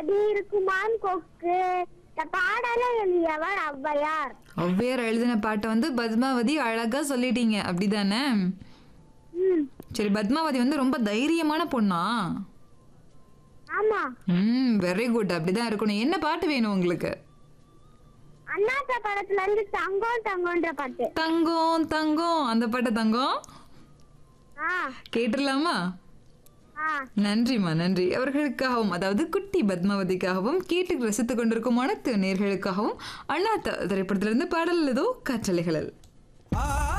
அடி இருக்குமான் கொக்கு இந்த பாடலை எழுதியவர் ஔவையார் ஔவையார் எழுதின பாட்டை வந்து பத்மாவதி அழகா சொல்லிட்டீங்க அப்படிதானே ம் சரி பத்மாவதி வந்து ரொம்ப தைரியமான பொண்ணா ஆமா ம் வெரி குட் அப்படிதான் இருக்கணும் என்ன பாட்டு வேணும் உங்களுக்கு அண்ணாத்த படத்துல இருந்து தங்கம் தங்கம்ன்ற பாட்டு தங்கம் தங்கம் அந்த பாட்டை தங்கம் ஆ கேட்டுடலாமா ஆ நன்றிம்மா நன்றி அவர்களுக்காகவும் அதாவது குட்டி பத்மாவதிக்காகவும் கேட்டு ரசித்துக் கொண்டிருக்கும் அனைத்து நேர்களுக்காகவும் அண்ணாத்த திரைப்படத்திலிருந்து பாடல் ஏதோ காற்றலைகளில் ஆ